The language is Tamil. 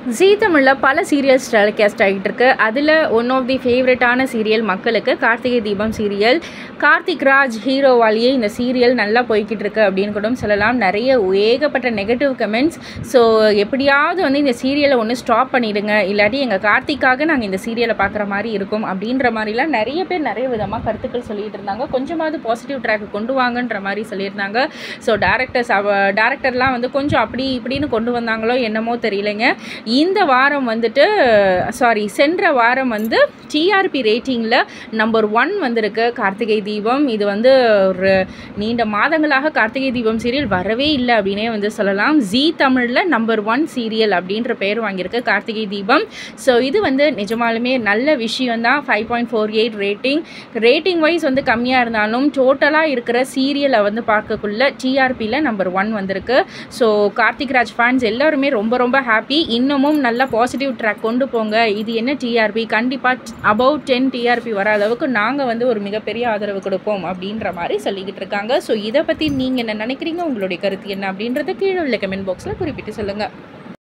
ஜீ தமிழில் பல சீரியல்ஸ் டெலிகாஸ்ட் ஆகிட்டு இருக்கு அதில் ஒன் ஆஃப் தி ஃபேவரட்டான சீரியல் மக்களுக்கு கார்த்திகை தீபம் சீரியல் கார்த்திக் ராஜ் ஹீரோவாலேயே இந்த சீரியல் நல்லா போய்கிட்டு இருக்கு அப்படின்னு கூட சொல்லலாம் நிறைய ஏகப்பட்ட நெகட்டிவ் கமெண்ட்ஸ் ஸோ எப்படியாவது வந்து இந்த சீரியலை ஒன்று ஸ்டாப் பண்ணிடுங்க இல்லாட்டி எங்கள் கார்த்திக்காக நாங்கள் இந்த சீரியலை பார்க்குற மாதிரி இருக்கும் அப்படின்ற மாதிரிலாம் நிறைய பேர் நிறைய விதமாக கருத்துக்கள் சொல்லிட்டு இருந்தாங்க கொஞ்சமாவது பாசிட்டிவ் ட்ராக் கொண்டு வாங்கன்ற மாதிரி சொல்லியிருந்தாங்க ஸோ டேரக்டர்ஸ் அவ டேரக்டர்லாம் வந்து கொஞ்சம் அப்படி இப்படின்னு கொண்டு வந்தாங்களோ என்னமோ தெரியலைங்க இந்த வாரம் வந்துட்டு சாரி சென்ற வாரம் வந்து டிஆர்பி ரேட்டிங்கில் நம்பர் ஒன் வந்திருக்கு கார்த்திகை தீபம் இது வந்து ஒரு நீண்ட மாதங்களாக கார்த்திகை தீபம் சீரியல் வரவே இல்லை அப்படின்னே வந்து சொல்லலாம் ஜீ தமிழில் நம்பர் ஒன் சீரியல் அப்படின்ற பேர் வாங்கியிருக்கு கார்த்திகை தீபம் ஸோ இது வந்து நிஜமாலுமே நல்ல விஷயம்தான் five point four eight rating rating wise வந்து கம்மியாக இருந்தாலும் டோட்டலாக இருக்கிற சீரியலை வந்து பார்க்கக்குள்ள டிஆர்பியில் நம்பர் ஒன் வந்திருக்கு ஸோ கார்த்திக் ராஜ் ஃபேன்ஸ் எல்லாருமே ரொம்ப ரொம்ப ஹாப்பி இன்னமும் நல்ல பாசிட்டிவ் ட்ராக் கொண்டு போங்க இது என்ன டிஆர்பி கண்டிப்பாக அபவுட் டென் டிஆர்பி வர அளவுக்கு நாங்கள் வந்து ஒரு மிகப்பெரிய ஆதரவு கொடுப்போம் அப்படின்ற மாதிரி சொல்லிக்கிட்டு இருக்காங்க ஸோ இதை பற்றி நீங்கள் என்ன நினைக்கிறீங்க உங்களுடைய கருத்து என்ன அப்படின்றத கீழே உள்ள கமெண்ட் பாக்ஸில் குறிப்பிட்டு சொல்லுங்கள்